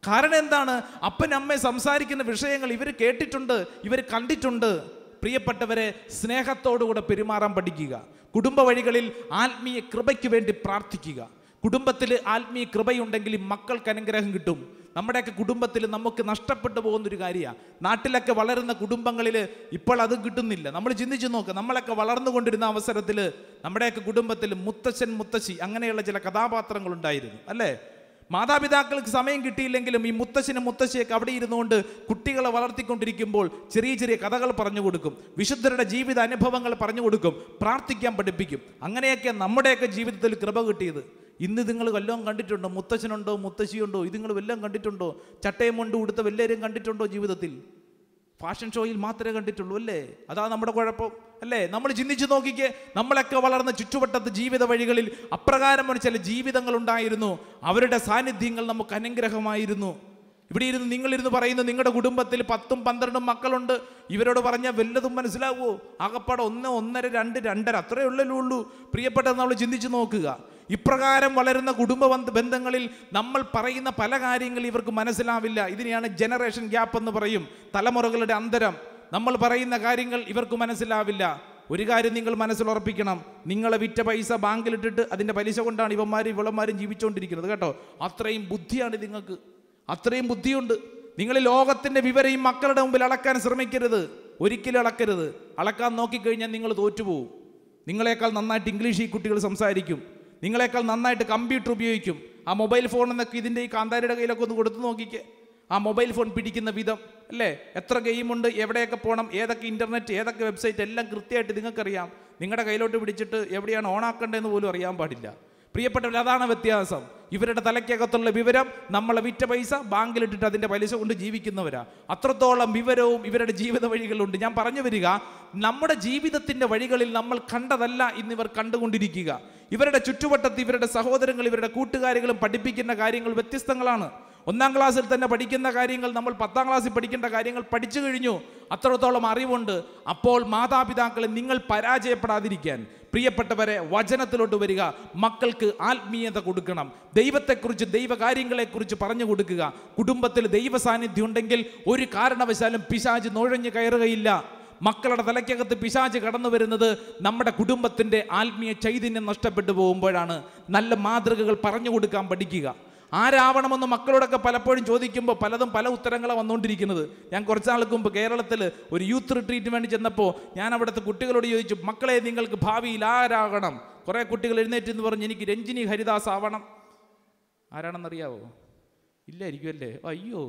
കാരണം എന്താണ് അപ്പൻ അമ്മ സംസാരിക്കുന്ന വിഷയങ്ങൾ ഇവർ കേട്ടിട്ടുണ്ട് ഇവർ കണ്ടിട്ടുണ്ട് പ്രിയപ്പെട്ടവരെ സ്നേഹത്തോടുകൂടെ പെരുമാറാൻ പഠിക്കുക കുടുംബ വഴികളിൽ ആത്മീയ കൃപയ്ക്ക് വേണ്ടി പ്രാർത്ഥിക്കുക കുടുംബത്തിൽ ആത്മീയ കൃപയുണ്ടെങ്കിൽ ഈ മക്കൾക്ക് അനുഗ്രഹം കിട്ടും നമ്മുടെയൊക്കെ കുടുംബത്തിൽ നമുക്ക് നഷ്ടപ്പെട്ടു പോകുന്നൊരു കാര്യമാണ് നാട്ടിലൊക്കെ വളരുന്ന കുടുംബങ്ങളിൽ ഇപ്പോൾ അത് കിട്ടുന്നില്ല നമ്മൾ ചിന്തിച്ചു നോക്ക് നമ്മളൊക്കെ വളർന്നുകൊണ്ടിരുന്ന അവസരത്തിൽ നമ്മുടെയൊക്കെ കുടുംബത്തിൽ മുത്തച്ഛൻ മുത്തശ്ശി അങ്ങനെയുള്ള ചില കഥാപാത്രങ്ങൾ ഉണ്ടായിരുന്നു അല്ലേ മാതാപിതാക്കൾക്ക് സമയം കിട്ടിയില്ലെങ്കിലും ഈ മുത്തശ്ശനും മുത്തശ്ശിയൊക്കെ അവിടെ ഇരുന്നുകൊണ്ട് കുട്ടികളെ വളർത്തിക്കൊണ്ടിരിക്കുമ്പോൾ ചെറിയ ചെറിയ കഥകൾ പറഞ്ഞു കൊടുക്കും വിശുദ്ധരുടെ ജീവിത അനുഭവങ്ങൾ പറഞ്ഞു കൊടുക്കും പ്രാർത്ഥിക്കാൻ പഠിപ്പിക്കും അങ്ങനെയൊക്കെ നമ്മുടെയൊക്കെ ജീവിതത്തിൽ കൃപ കിട്ടിയത് ഇന്ന് നിങ്ങൾ വല്ലതും കണ്ടിട്ടുണ്ടോ മുത്തശ്ശനുണ്ടോ മുത്തശ്ശിയുണ്ടോ ഇത് നിങ്ങൾ വല്ലതും കണ്ടിട്ടുണ്ടോ ചട്ടയും കൊണ്ട് കൊടുത്ത വല്ലവരും കണ്ടിട്ടുണ്ടോ ജീവിതത്തിൽ ഫാഷൻ ഷോയിൽ മാത്രമേ കണ്ടിട്ടുള്ളൂ അല്ലേ അതാ നമ്മുടെ കുഴപ്പം അല്ലേ നമ്മൾ ചിന്തിച്ചു നോക്കിക്കേ നമ്മളൊക്കെ വളർന്ന ചുറ്റുവട്ടത്ത് ജീവിത വഴികളിൽ അപ്രകാരമായ ചില ജീവിതങ്ങൾ ഉണ്ടായിരുന്നു അവരുടെ സാന്നിധ്യങ്ങൾ നമുക്ക് അനുഗ്രഹമായിരുന്നു ഇവിടെ ഇരുന്ന് നിങ്ങളിരുന്ന് പറയുന്നു നിങ്ങളുടെ കുടുംബത്തിൽ പത്തും പന്ത്രണ്ടും മക്കളുണ്ട് ഇവരോട് പറഞ്ഞാൽ വല്ലതും മനസ്സിലാവുമോ ആകപ്പാടെ ഒന്ന് ഒന്നര രണ്ട് രണ്ടര അത്രയേ ഉള്ളല്ലോ ഉള്ളൂ പ്രിയപ്പെട്ടത് നമ്മൾ ചിന്തിച്ചു നോക്കുക ഇപ്രകാരം വളരുന്ന കുടുംബ ബന്ധ- ബന്ധങ്ങളിൽ നമ്മൾ പറയുന്ന പല കാര്യങ്ങൾ ഇവർക്ക് മനസ്സിലാവില്ല ഇതിനെയാണ് ജനറേഷൻ ഗ്യാപ്പ് എന്ന് പറയും തലമുറകളുടെ അന്തരം നമ്മൾ പറയുന്ന കാര്യങ്ങൾ ഇവർക്ക് മനസ്സിലാവില്ല ഒരു കാര്യം നിങ്ങൾ മനസ്സിൽ ഉറപ്പിക്കണം നിങ്ങളെ വിറ്റ പൈസ ബാങ്കിലിട്ടിട്ട് അതിൻ്റെ പലിശ കൊണ്ടാണ് ഇവന്മാരും ഇവളന്മാരും ജീവിച്ചുകൊണ്ടിരിക്കുന്നത് കേട്ടോ അത്രയും ബുദ്ധിയാണ് നിങ്ങൾക്ക് അത്രയും ബുദ്ധിയുണ്ട് നിങ്ങൾ ഈ ലോകത്തിൻ്റെ വിവരം ഈ മക്കളുടെ മുമ്പിൽ അളക്കാൻ ശ്രമിക്കരുത് ഒരിക്കലും അളക്കരുത് അളക്കാൻ നോക്കിക്കഴിഞ്ഞാൽ നിങ്ങൾ തോറ്റുപോകും നിങ്ങളെക്കാൾ നന്നായിട്ട് ഇംഗ്ലീഷ് ഈ കുട്ടികൾ സംസാരിക്കും നിങ്ങളെക്കാൾ നന്നായിട്ട് കമ്പ്യൂട്ടർ ഉപയോഗിക്കും ആ മൊബൈൽ ഫോൺ എന്നൊക്കെ ഇതിൻ്റെ ഈ കാന്താരിയുടെ കയ്യിലൊക്കെ ഒന്ന് കൊടുത്തു നോക്കിക്കേ ആ മൊബൈൽ ഫോൺ പിടിക്കുന്ന വിധം അല്ലേ എത്ര ഗെയിമുണ്ട് എവിടെയൊക്കെ പോകണം ഏതൊക്കെ ഇൻ്റർനെറ്റ് ഏതൊക്കെ വെബ്സൈറ്റ് എല്ലാം കൃത്യമായിട്ട് നിങ്ങൾക്കറിയാം നിങ്ങളുടെ കയ്യിലോട്ട് പിടിച്ചിട്ട് എവിടെയാണ് ഓണാക്കേണ്ടതെന്ന് പോലും അറിയാൻ പാടില്ല പ്രിയപ്പെട്ടവർ അതാണ് വ്യത്യാസം ഇവരുടെ തലയ്ക്കകത്തുള്ള വിവരം നമ്മളെ വിറ്റ പൈസ ബാങ്കിലിട്ടിട്ട് അതിൻ്റെ പലിശ കൊണ്ട് ജീവിക്കുന്നവരാ അത്രത്തോളം വിവരവും ഇവരുടെ ജീവിത വഴികളുണ്ട് ഞാൻ പറഞ്ഞു വരിക നമ്മുടെ ജീവിതത്തിൻ്റെ വഴികളിൽ നമ്മൾ കണ്ടതല്ല ഇന്നിവർ കണ്ടുകൊണ്ടിരിക്കുക ഇവരുടെ ചുറ്റുവട്ടത്ത് ഇവരുടെ സഹോദരങ്ങൾ ഇവരുടെ കൂട്ടുകാരികളും പഠിപ്പിക്കുന്ന കാര്യങ്ങൾ വ്യത്യസ്തങ്ങളാണ് ഒന്നാം ക്ലാസ്സിൽ തന്നെ പഠിക്കുന്ന കാര്യങ്ങൾ നമ്മൾ പത്താം ക്ലാസ്സിൽ പഠിക്കേണ്ട കാര്യങ്ങൾ പഠിച്ചു കഴിഞ്ഞു അത്രത്തോളം അറിവുണ്ട് അപ്പോൾ മാതാപിതാക്കളെ നിങ്ങൾ പരാജയപ്പെടാതിരിക്കാൻ പ്രിയപ്പെട്ടവരെ വചനത്തിലോട്ട് വരിക മക്കൾക്ക് ആത്മീയത കൊടുക്കണം ദൈവത്തെക്കുറിച്ച് ദൈവകാര്യങ്ങളെക്കുറിച്ച് പറഞ്ഞു കൊടുക്കുക കുടുംബത്തിൽ ദൈവ സാന്നിധ്യം ഉണ്ടെങ്കിൽ ഒരു കാരണവശാലും പിശാജ് നുഴഞ്ഞു കയറുകയില്ല മക്കളുടെ തലയ്ക്കകത്ത് പിശാച് കടന്നു വരുന്നത് നമ്മുടെ കുടുംബത്തിൻ്റെ ആത്മീയ ചൈതന്യം നഷ്ടപ്പെട്ടു പോകുമ്പോഴാണ് നല്ല മാതൃകകൾ പറഞ്ഞു കൊടുക്കാൻ പഠിക്കുക ആരാവണമെന്ന് മക്കളോടൊക്കെ പലപ്പോഴും ചോദിക്കുമ്പോൾ പലതും പല ഉത്തരങ്ങളാണ് വന്നുകൊണ്ടിരിക്കുന്നത് ഞാൻ കുറച്ച് നാൾക്ക് മുമ്പ് കേരളത്തിൽ ഒരു യൂത്ത് റിട്രീറ്റിന് വേണ്ടി ചെന്നപ്പോൾ ഞാൻ അവിടുത്തെ കുട്ടികളോട് ചോദിച്ചു മക്കളെ നിങ്ങൾക്ക് ഭാവിയിൽ ആരാകണം കുറേ കുട്ടികൾ എഴുന്നേറ്റ് എന്ന് പറഞ്ഞ് എനിക്ക് രഞ്ജിനി ഹരിദാസ് ആവണം ആരാണെന്നറിയാവോ ഇല്ലായിരിക്കുമല്ലേ അയ്യോ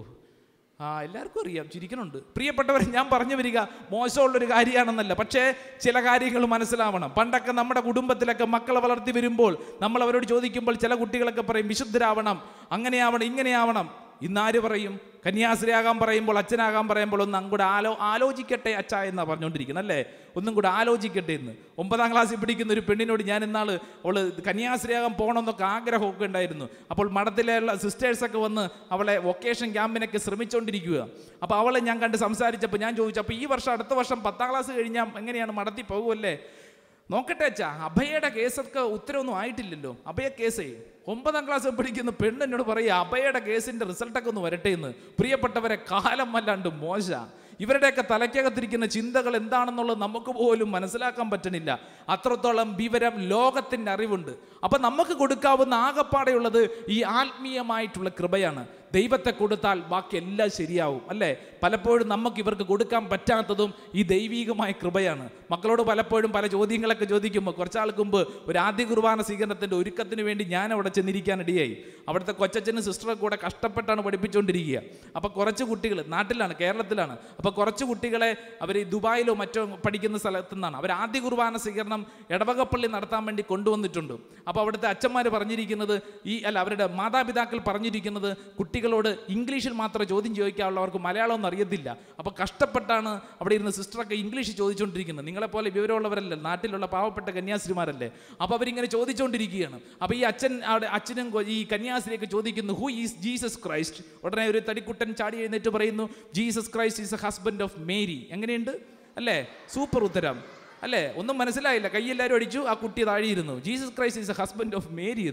ആ എല്ലാവർക്കും അറിയാം ചിരിക്കണുണ്ട് പ്രിയപ്പെട്ടവർ ഞാൻ പറഞ്ഞു വരിക മോശമുള്ളൊരു കാര്യമാണെന്നല്ല പക്ഷേ ചില കാര്യങ്ങൾ മനസ്സിലാവണം പണ്ടൊക്കെ നമ്മുടെ കുടുംബത്തിലൊക്കെ മക്കളെ വളർത്തി വരുമ്പോൾ നമ്മൾ അവരോട് ചോദിക്കുമ്പോൾ ചില കുട്ടികളൊക്കെ പറയും വിശുദ്ധരാവണം അങ്ങനെയാവണം ഇങ്ങനെയാവണം ഇന്നാര് പറയും കന്യാസ്ത്രീയാകാൻ പറയുമ്പോൾ അച്ഛനാകാൻ പറയുമ്പോൾ ഒന്ന് അങ്ങോട്ട് ആലോ ആലോചിക്കട്ടെ അച്ഛ എന്നാണ് പറഞ്ഞുകൊണ്ടിരിക്കുന്നത് അല്ലേ ഒന്നും കൂടെ ആലോചിക്കട്ടെ എന്ന് ഒമ്പതാം ക്ലാസ്സിൽ പഠിക്കുന്ന ഒരു പെണ്ണിനോട് ഞാൻ ഇന്നാൾ അവൾ കന്യാസ്ത്രീയാകാൻ പോകണമെന്നൊക്കെ ആഗ്രഹമൊക്കെ ഉണ്ടായിരുന്നു അപ്പോൾ മഠത്തിലുള്ള സിസ്റ്റേഴ്സൊക്കെ വന്ന് അവളെ വൊക്കേഷൻ ക്യാമ്പിനൊക്കെ ശ്രമിച്ചുകൊണ്ടിരിക്കുക അപ്പോൾ അവളെ ഞാൻ കണ്ട് സംസാരിച്ചപ്പോൾ ഞാൻ ചോദിച്ചു അപ്പോൾ ഈ വർഷം അടുത്ത വർഷം പത്താം ക്ലാസ് കഴിഞ്ഞാൽ എങ്ങനെയാണ് മഠത്തിൽ പോകുമല്ലേ നോക്കട്ടെ അച്ഛാ അഭയയുടെ കേസൊക്കെ ഉത്തരവൊന്നും ആയിട്ടില്ലല്ലോ അഭയ കേസേ ഒമ്പതാം ക്ലാസ് പഠിക്കുന്ന പെണ്ണെന്നോട് പറയുക അഭയയുടെ കേസിന്റെ റിസൾട്ടൊക്കെ ഒന്ന് വരട്ടെ എന്ന് പ്രിയപ്പെട്ടവരെ കാലം വല്ലാണ്ട് മോശ ഇവരുടെയൊക്കെ തലയ്ക്കകത്തിരിക്കുന്ന ചിന്തകൾ എന്താണെന്നുള്ളത് നമുക്ക് പോലും മനസ്സിലാക്കാൻ പറ്റണില്ല അത്രത്തോളം വിവരം ലോകത്തിൻ്റെ അറിവുണ്ട് അപ്പം നമുക്ക് കൊടുക്കാവുന്ന ആകപ്പാടെയുള്ളത് ഈ ആത്മീയമായിട്ടുള്ള കൃപയാണ് ദൈവത്തെ കൊടുത്താൽ ബാക്കി എല്ലാം ശരിയാവും അല്ലേ പലപ്പോഴും നമുക്ക് ഇവർക്ക് കൊടുക്കാൻ പറ്റാത്തതും ഈ ദൈവീകമായ കൃപയാണ് മക്കളോട് പലപ്പോഴും പല ചോദ്യങ്ങളൊക്കെ ചോദിക്കുമ്പോൾ കുറച്ചാൾക്ക് മുമ്പ് ഒരു ആദ്യ കുർബാന സ്വീകരണത്തിൻ്റെ ഒരുക്കത്തിന് വേണ്ടി ഞാൻ അവിടെ ചെന്നിരിക്കാനിടയായി അവിടുത്തെ കൊച്ചച്ഛനും സിസ്റ്ററും കൂടെ കഷ്ടപ്പെട്ടാണ് പഠിപ്പിച്ചുകൊണ്ടിരിക്കുക അപ്പോൾ കുറച്ച് കുട്ടികൾ നാട്ടിലാണ് കേരളത്തിലാണ് അപ്പോൾ കുറച്ച് കുട്ടികളെ അവർ ദുബായിലോ മറ്റോ പഠിക്കുന്ന സ്ഥലത്തു നിന്നാണ് അവർ ആദ്യ കുർബാന സ്വീകരണം ഇടവകപ്പള്ളി നടത്താൻ വേണ്ടി കൊണ്ടുവന്നിട്ടുണ്ട് അപ്പോൾ അവിടുത്തെ അച്ഛന്മാർ പറഞ്ഞിരിക്കുന്നത് ഈ അല്ല അവരുടെ മാതാപിതാക്കൾ പറഞ്ഞിരിക്കുന്നത് കുട്ടികളോട് ഇംഗ്ലീഷിൽ മാത്രമേ ചോദ്യം ചോദിക്കാവുള്ളൂ അവർക്ക് മലയാളം ഒന്നും അറിയത്തില്ല അപ്പോൾ കഷ്ടപ്പെട്ടാണ് അവിടെ ഇരുന്ന് സിസ്റ്ററൊക്കെ ഇംഗ്ലീഷ് ചോദിച്ചുകൊണ്ടിരിക്കുന്നത് നിങ്ങളെപ്പോലെ വിവരമുള്ളവരല്ലേ നാട്ടിലുള്ള പാവപ്പെട്ട കന്യാസ്ത്രീമാരല്ലേ അപ്പോൾ അവരിങ്ങനെ ചോദിച്ചുകൊണ്ടിരിക്കുകയാണ് അപ്പോൾ ഈ അച്ഛൻ അവിടെ അച്ഛനും കൊ- ഈ കന്യാസ്ത്രീയൊക്കെ ചോദിക്കുന്നു ഹൂ ഈസ് ജീസസ് ക്രൈസ്റ്റ് ഉടനെ ഒരു തടിക്കുട്ടൻ ചാടി എഴുന്നേറ്റ് പറയുന്നു Jesus Christ is a husband of Mary എങ്ങനെയുണ്ട് അല്ലേ സൂപ്പർ ഉത്തരം അല്ലേ ഒന്നും മനസ്സിലായില്ല കൈയെല്ലാവരും അടിച്ചു ആ കുട്ടി താഴെയിരുന്നു Jesus Christ is a husband of Mary എന്ന്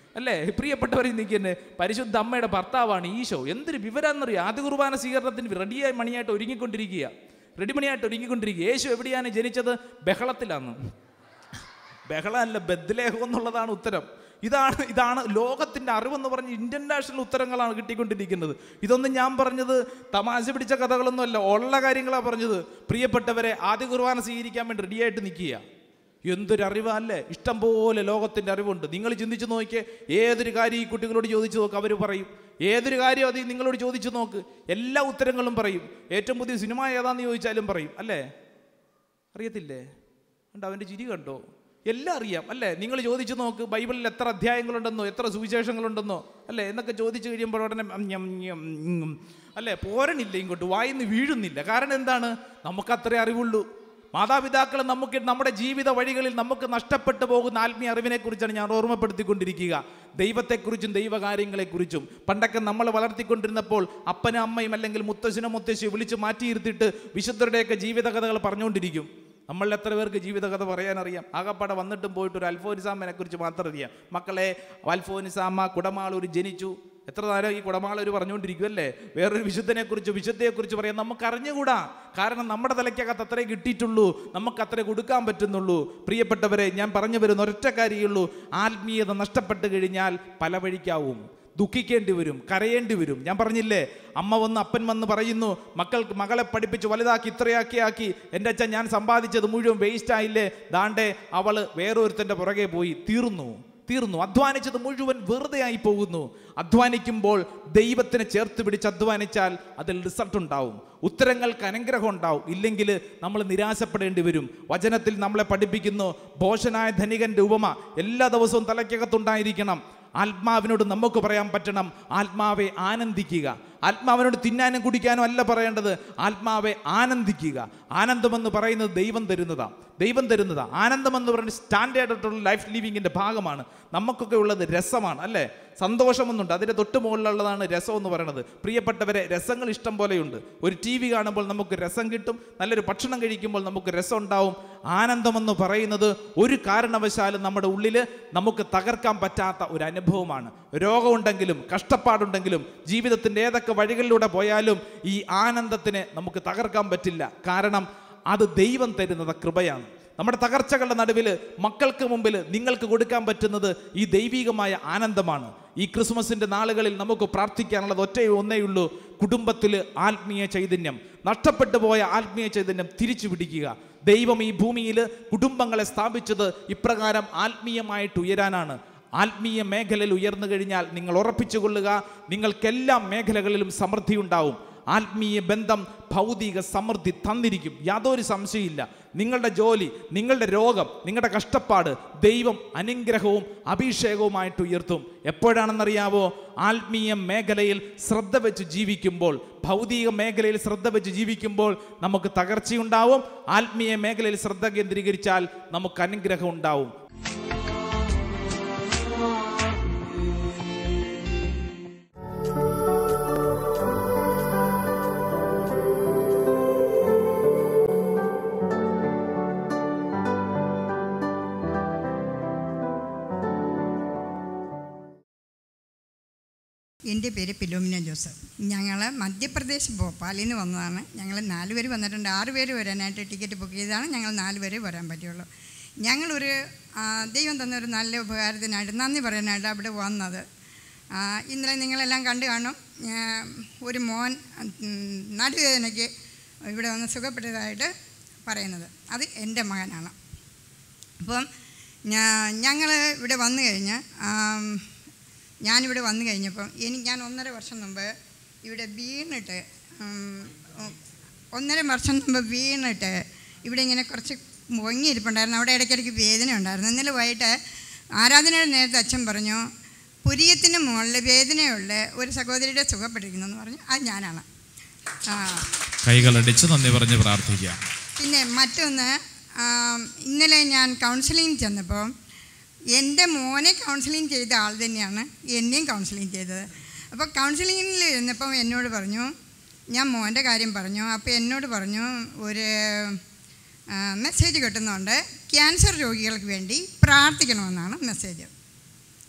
അല്ലേ പ്രിയപ്പെട്ടവരെ നിൽക്കുന്നത് പരിശുദ്ധ അമ്മയുടെ ഭർത്താവാണ് ഈശോ എന്തൊരു വിവരാന്നറിയോ ആദ്യ കുർബാന സ്വീകരണത്തിന് റെഡിയായി മണിയായിട്ട് ഒരുങ്ങിക്കൊണ്ടിരിക്കുക റെഡി മണിയായിട്ട് ഒരുങ്ങിക്കൊണ്ടിരിക്കുക യേശു എവിടെയാണ് ജനിച്ചത് ബഹളത്തിലാണ് ബഹളമല്ല ബദ്ലേഹം എന്നുള്ളതാണ് ഉത്തരം ഇതാണ് ഇതാണ് ലോകത്തിൻ്റെ അറിവെന്ന് പറഞ്ഞ് ഇന്റർനാഷണൽ ഉത്തരങ്ങളാണ് കിട്ടിക്കൊണ്ടിരിക്കുന്നത് ഇതൊന്നും ഞാൻ പറഞ്ഞത് തമാശ പിടിച്ച കഥകളൊന്നുമല്ല ഉള്ള കാര്യങ്ങളാണ് പറഞ്ഞത് പ്രിയപ്പെട്ടവരെ ആദ്യ കുർബാന സ്വീകരിക്കാൻ വേണ്ടി റെഡിയായിട്ട് നിൽക്കുക എന്തൊരു അറിവല്ലേ ഇഷ്ടം പോലെ ലോകത്തിൻ്റെ അറിവുണ്ട് നിങ്ങൾ ചിന്തിച്ച് നോക്കിയേ ഏതൊരു കാര്യം ഈ കുട്ടികളോട് ചോദിച്ചു നോക്ക് അവർ പറയും ഏതൊരു കാര്യം അത് നിങ്ങളോട് ചോദിച്ചു നോക്ക് എല്ലാ ഉത്തരങ്ങളും പറയും ഏറ്റവും പുതിയ സിനിമ ഏതാന്ന് ചോദിച്ചാലും പറയും അല്ലേ അറിയത്തില്ലേ കണ്ടോ അവൻ്റെ ചിരി കണ്ടോ എല്ലാം അറിയാം അല്ലേ നിങ്ങൾ ചോദിച്ചു നോക്ക് ബൈബിളിൽ എത്ര അധ്യായങ്ങളുണ്ടെന്നോ എത്ര സുവിശേഷങ്ങളുണ്ടെന്നോ അല്ലേ എന്നൊക്കെ ചോദിച്ചു കഴിയുമ്പോൾ ഉടനെ ഉം, ഞം, ഞം, ഉം. അല്ലേ പോരണില്ല ഇങ്ങോട്ട് വായിന്ന് വീഴുന്നില്ല കാരണം എന്താണ് നമുക്ക് അത്രേ അറിവുള്ളൂ മാതാപിതാക്കൾ നമുക്ക് നമ്മുടെ ജീവിത വഴികളിൽ നമുക്ക് നഷ്ടപ്പെട്ടു പോകുന്ന ആത്മീയ അറിവിനെക്കുറിച്ചാണ് ഞാൻ ഓർമ്മപ്പെടുത്തിക്കൊണ്ടിരിക്കുക ദൈവത്തെക്കുറിച്ചും ദൈവകാര്യങ്ങളെക്കുറിച്ചും പണ്ടൊക്കെ നമ്മൾ വളർത്തിക്കൊണ്ടിരുന്നപ്പോൾ അപ്പനും അമ്മയും അല്ലെങ്കിൽ മുത്തശ്ശനോ മുത്തശ്ശിയോ വിളിച്ച് മാറ്റിയിരുത്തിയിട്ട് വിശുദ്ധരുടെയൊക്കെ ജീവിത കഥകൾ പറഞ്ഞുകൊണ്ടിരിക്കും നമ്മളിൽ എത്ര പേർക്ക് ജീവിതകഥ പറയാനറിയാം ആകപ്പാടെ വന്നിട്ടും പോയിട്ട് ഒരു അൽഫോനിസാമനെ കുറിച്ച് മാത്രം അറിയാം മക്കളെ അൽഫോനിസാമ കുടമാളൂർ ജനിച്ചു എത്ര നേരം ഈ കുടമാളൂർ പറഞ്ഞുകൊണ്ടിരിക്കും അല്ലേ വേറൊരു വിശുദ്ധനെ കുറിച്ച് വിശുദ്ധയെക്കുറിച്ച് പറയാൻ നമുക്ക് അറിഞ്ഞുകൂടാ കാരണം നമ്മുടെ തലയ്ക്കകത്ത് അത്രേ കിട്ടിയിട്ടുള്ളൂ നമുക്ക് അത്രേ കൊടുക്കാൻ പറ്റുന്നുള്ളൂ പ്രിയപ്പെട്ടവരെ ഞാൻ പറഞ്ഞു വരുന്ന ഒരൊറ്റ കാര്യമുള്ളൂ ആത്മീയത നഷ്ടപ്പെട്ട് കഴിഞ്ഞാൽ പല വഴിക്കാവും ദുഃഖിക്കേണ്ടി വരും കരയേണ്ടി വരും ഞാൻ പറഞ്ഞില്ലേ അമ്മ വന്ന് അപ്പൻ വന്ന് പറയുന്നു മക്കൾക്ക് മകളെ പഠിപ്പിച്ച് വലുതാക്കി ഇത്രയാക്കി ആക്കി എൻ്റെ അച്ഛൻ ഞാൻ സമ്പാദിച്ചത് മുഴുവൻ വേസ്റ്റ് ആയില്ലേ ദാണ്ടെ അവള് വേറൊരുത്തൻ്റെ പുറകെ പോയി തീർന്നു തീർന്നു അധ്വാനിച്ചത് മുഴുവൻ വെറുതെ ആയി പോകുന്നു അധ്വാനിക്കുമ്പോൾ ദൈവത്തിനെ ചേർത്ത് പിടിച്ച് അധ്വാനിച്ചാൽ അതിൽ റിസൾട്ട് ഉണ്ടാവും ഉത്തരങ്ങൾക്ക് അനുഗ്രഹം ഉണ്ടാവും ഇല്ലെങ്കിൽ നമ്മൾ നിരാശപ്പെടേണ്ടി വരും വചനത്തിൽ നമ്മളെ പഠിപ്പിക്കുന്നു ഭോഷനായ ധനികന്റെ ഉപമ എല്ലാ ദിവസവും തലയ്ക്കകത്തുണ്ടായിരിക്കണം ആത്മാവിനോട് നമുക്ക് പറയാൻ പറ്റണം ആത്മാവെ ആനന്ദിക്കുക ആത്മാവിനോട് തിന്നാനും കുടിക്കാനും അല്ല പറയേണ്ടത് ആത്മാവെ ആനന്ദിക്കുക ആനന്ദമെന്ന് പറയുന്നത് ദൈവം തരുന്നതാണ് ദൈവം തരുന്നതാ ആനന്ദമെന്ന് പറയുന്നത് സ്റ്റാൻഡേർഡ് ആയിട്ടുള്ള ലൈഫ് ലിവിങ്ങിൻ്റെ ഭാഗമാണ് നമുക്കൊക്കെ ഉള്ളത് രസമാണ് അല്ലേ സന്തോഷമൊന്നുണ്ട് അതിൻ്റെ തൊട്ട് മുകളിലുള്ളതാണ് രസം എന്ന് പറയുന്നത് പ്രിയപ്പെട്ടവരെ രസങ്ങൾ ഇഷ്ടം പോലെയുണ്ട് ഒരു ടി വി കാണുമ്പോൾ നമുക്ക് രസം കിട്ടും നല്ലൊരു ഭക്ഷണം കഴിക്കുമ്പോൾ നമുക്ക് രസം ഉണ്ടാവും ആനന്ദമെന്ന് പറയുന്നത് ഒരു കാരണവശാലും നമ്മുടെ ഉള്ളിൽ നമുക്ക് തകർക്കാൻ പറ്റാത്ത ഒരു അനുഭവമാണ് രോഗമുണ്ടെങ്കിലും കഷ്ടപ്പാടുണ്ടെങ്കിലും ജീവിതത്തിൻ്റെ ഏതൊക്കെ വഴികളിലൂടെ പോയാലും ഈ ആനന്ദത്തിനെ നമുക്ക് തകർക്കാൻ പറ്റില്ല കാരണം അത് ദൈവം തരുന്നത് കൃപയാണ് നമ്മുടെ തകർച്ചകളുടെ നടുവിൽ മക്കൾക്ക് മുമ്പിൽ നിങ്ങൾക്ക് കൊടുക്കാൻ പറ്റുന്നത് ഈ ദൈവികമായ ആനന്ദമാണ് ഈ ക്രിസ്മസിൻ്റെ നാളുകളിൽ നമുക്ക് പ്രാർത്ഥിക്കാനുള്ളത് ഒറ്റ ഒന്നേയുള്ളൂ കുടുംബത്തിൽ ആത്മീയ ചൈതന്യം നഷ്ടപ്പെട്ടു പോയ ആത്മീയ ചൈതന്യം തിരിച്ചു പിടിക്കുക ദൈവം ഈ ഭൂമിയിൽ കുടുംബങ്ങളെ സ്ഥാപിച്ചത് ഇപ്രകാരം ആത്മീയമായിട്ട് ഉയരാനാണ് ആത്മീയ മേഖലയിൽ ഉയർന്നു കഴിഞ്ഞാൽ നിങ്ങൾ ഉറപ്പിച്ചുകൊള്ളുക നിങ്ങൾക്കെല്ലാ മേഖലകളിലും സമൃദ്ധി ഉണ്ടാവും ആത്മീയ ബന്ധം ഭൗതിക സമൃദ്ധി തന്നിരിക്കും യാതൊരു സംശയമില്ല നിങ്ങളുടെ ജോലി നിങ്ങളുടെ രോഗം നിങ്ങളുടെ കഷ്ടപ്പാട് ദൈവം അനുഗ്രഹവും അഭിഷേകവുമായിട്ട് ഉയർത്തും എപ്പോഴാണെന്നറിയാവോ ആത്മീയ മേഖലയിൽ ശ്രദ്ധ വെച്ച് ജീവിക്കുമ്പോൾ ഭൗതിക മേഖലയിൽ ശ്രദ്ധ വെച്ച് ജീവിക്കുമ്പോൾ നമുക്ക് തകർച്ചയുണ്ടാവും ആത്മീയ മേഖലയിൽ ശ്രദ്ധ കേന്ദ്രീകരിച്ചാൽ നമുക്ക് അനുഗ്രഹം ഉണ്ടാവും എൻ്റെ പേര് പിലോമിന ജോസഫ് ഞങ്ങൾ മധ്യപ്രദേശ് ഭോപ്പാലിൽ നിന്ന് വന്നതാണ് ഞങ്ങൾ നാല് പേര് വന്നിട്ടുണ്ട് ആറ് പേര് വരാനായിട്ട് ടിക്കറ്റ് ബുക്ക് ചെയ്താണ് ഞങ്ങൾ നാല് പേരെ വരാൻ പറ്റുള്ളൂ ഞങ്ങളൊരു ആ, ദൈവം തന്നൊരു നല്ല ഉപകാരത്തിനായിട്ട് നന്ദി പറയാനായിട്ട് അവിടെ വന്നത് ആ, ഇന്നലെ നിങ്ങളെല്ലാം കണ്ടു കാണും ഞാൻ ഒരു മോൻ ഉം, നടുവേദനയ്ക്ക് ഇവിടെ വന്ന് സുഖപ്പെട്ടതായിട്ട് പറയുന്നത് അത് എൻ്റെ മകനാണ് അപ്പം ഞങ്ങൾ ഇവിടെ വന്നു കഴിഞ്ഞ് ആം, ഞാനിവിടെ വന്നു കഴിഞ്ഞപ്പം എനിക്ക് ഞാൻ ഒന്നര വർഷം മുമ്പ് ഇവിടെ വീണിട്ട് ഉം, ഉം, ഒന്നര വർഷം മുമ്പ് വീണിട്ട് ഇവിടെ ഇങ്ങനെ കുറച്ച് മുങ്ങിയിരിപ്പുണ്ടായിരുന്നു അവിടെ ഇടയ്ക്കിടയ്ക്ക് വേദന ഉണ്ടായിരുന്നു ഇന്നലെ വൈകിട്ട് ആരാധനയുടെ നേരത്തെ അച്ഛൻ പറഞ്ഞു പുരിയത്തിന് മുകളിൽ വേദനയുള്ള ഒരു സഹോദരിയുടെ സുഖപ്പെട്ടിരിക്കുന്നു എന്ന് പറഞ്ഞു അത് ഞാനാണ് ആ കൈകളടിച്ച് നന്ദി പറഞ്ഞ് പ്രാർത്ഥിക്കാം പിന്നെ മറ്റൊന്ന് ആം, ഇന്നലെ ഞാൻ കൗൺസിലിംഗ് ചെന്നപ്പോൾ എൻ്റെ മോനെ കൗൺസിലിംഗ് ചെയ്ത ആൾ തന്നെയാണ് എന്നെയും കൗൺസിലിംഗ് ചെയ്തത് അപ്പോൾ കൗൺസിലിങ്ങിൽ ഇരുന്നപ്പം എന്നോട് പറഞ്ഞു ഞാൻ മോൻ്റെ കാര്യം പറഞ്ഞു അപ്പോൾ എന്നോട് പറഞ്ഞു ഒരു ആ, മെസ്സേജ് കിട്ടുന്നുണ്ട് ക്യാൻസർ രോഗികൾക്ക് വേണ്ടി പ്രാർത്ഥിക്കണമെന്നാണ് മെസ്സേജ്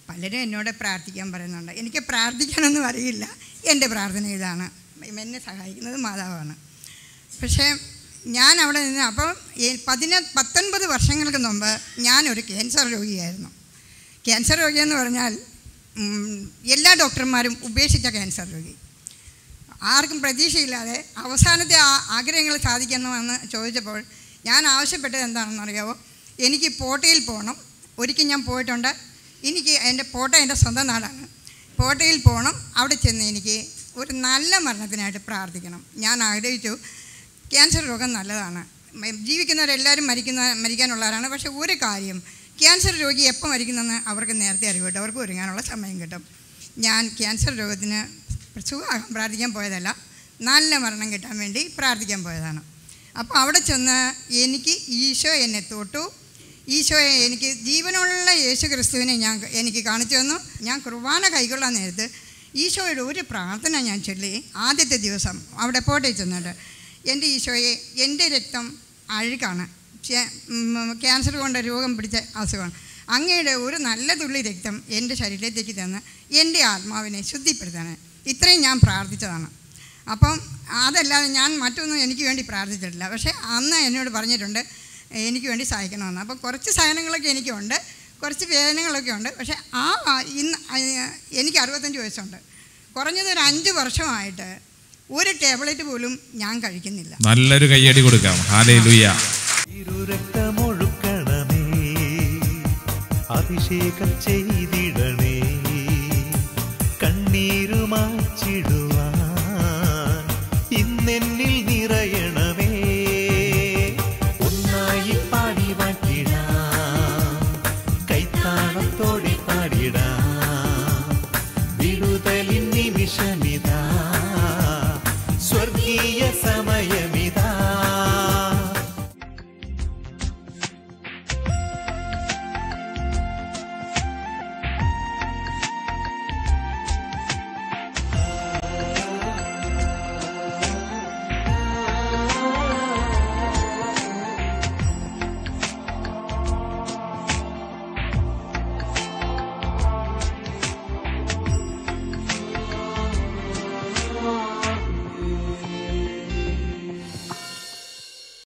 പലരും എന്നോട് പ്രാർത്ഥിക്കാൻ പറയുന്നുണ്ട് എനിക്ക് പ്രാർത്ഥിക്കാനൊന്നും അറിയില്ല എൻ്റെ പ്രാർത്ഥന ഇതാണ് എന്നെ സഹായിക്കുന്നത് മാതാവാണ് പക്ഷേ ഞാൻ അവിടെ നിന്ന് അപ്പം ഈ പതിന പത്തൊൻപത് വർഷങ്ങൾക്ക് മുമ്പ് ഞാനൊരു ക്യാൻസർ രോഗിയായിരുന്നു ക്യാൻസർ രോഗിയെന്ന് പറഞ്ഞാൽ ഉം, എല്ലാ ഡോക്ടർമാരും ഉപേക്ഷിച്ച ക്യാൻസർ രോഗി ആർക്കും പ്രതീക്ഷയില്ലാതെ അവസാനത്തെ ആ ആഗ്രഹങ്ങൾ സാധിക്കണമെന്ന് ചോദിച്ചപ്പോൾ ഞാൻ ആവശ്യപ്പെട്ടത് എന്താണെന്ന് അറിയാവോ എനിക്ക് പോട്ടയിൽ പോകണം ഒരിക്കൽ ഞാൻ പോയിട്ടുണ്ട് എനിക്ക് എൻ്റെ പോട്ട എൻ്റെ സ്വന്തം നാടാണ് പോട്ടയിൽ പോകണം അവിടെ ചെന്ന് എനിക്ക് ഒരു നല്ല മരണത്തിനായിട്ട് പ്രാർത്ഥിക്കണം ഞാൻ ആഗ്രഹിച്ചു ക്യാൻസർ രോഗം നല്ലതാണ് മ- ജീവിക്കുന്നവരെല്ലാവരും മരിക്കുന്ന മരിക്കാനുള്ളവരാണ് പക്ഷേ ഒരു കാര്യം ക്യാൻസർ രോഗി എപ്പോൾ മരിക്കുന്നെന്ന് അവർക്ക് നേരത്തെ അറിവ് കിട്ടും അവർക്ക് ഒരുങ്ങാനുള്ള സമയം കിട്ടും ഞാൻ ക്യാൻസർ രോഗത്തിന് സുഖമാകാൻ പ്രാർത്ഥിക്കാൻ പോയതല്ല നല്ല മരണം കിട്ടാൻ വേണ്ടി പ്രാർത്ഥിക്കാൻ പോയതാണ് അപ്പോൾ അവിടെ ചെന്ന് എനിക്ക് ഈശോ എന്നെ തൊട്ടു ഈശോയെ എനിക്ക് ജീവനുള്ള യേശു ക്രിസ്തുവിനെ ഞാൻ എനിക്ക് കാണിച്ചു തന്നു ഞാൻ കുർബാന കൈക്കൊള്ളാൻ നേരത്ത് ഈശോയുടെ ഒരു പ്രാർത്ഥന ഞാൻ ചൊല്ലി ആദ്യത്തെ ദിവസം അവിടെ പോട്ടെ ചെന്നിട്ട് എൻ്റെ ഈശോയെ എൻ്റെ രക്തം അഴുക്കാണ് ചെ- ഉം, ക്യാൻസർ കൊണ്ട് രോഗം പിടിച്ച അസുഖമാണ് അങ്ങയുടെ ഒരു നല്ല തുള്ളി രക്തം എൻ്റെ ശരീരത്തേക്ക് തന്ന് എൻ്റെ ആത്മാവിനെ ശുദ്ധിപ്പെടുത്താൻ ഇത്രയും ഞാൻ പ്രാർത്ഥിച്ചതാണ് അപ്പം അതല്ലാതെ ഞാൻ മറ്റൊന്നും എനിക്ക് വേണ്ടി പ്രാർത്ഥിച്ചിട്ടില്ല പക്ഷേ അന്ന് എന്നോട് പറഞ്ഞിട്ടുണ്ട് എനിക്ക് വേണ്ടി സഹായിക്കണമെന്ന് അപ്പോൾ കുറച്ച് സഹനങ്ങളൊക്കെ എനിക്കുണ്ട് കുറച്ച് വേദനകളൊക്കെ ഉണ്ട് പക്ഷേ ആ ഇന്ന് ആ- എനിക്ക് അറുപത്തഞ്ച് വയസ്സുണ്ട് കുറഞ്ഞത് ഒരു അഞ്ച് വർഷമായിട്ട് ഒരു ടേബ്ലറ്റ് പോലും ഞാൻ കഴിക്കുന്നില്ല നല്ലൊരു കയ്യടി കൊടുക്കാം ഹാലേ ലുയ്യ ഇരുരക്തമൊഴുക്കണമേ അഭിഷേകം ചെയ്യ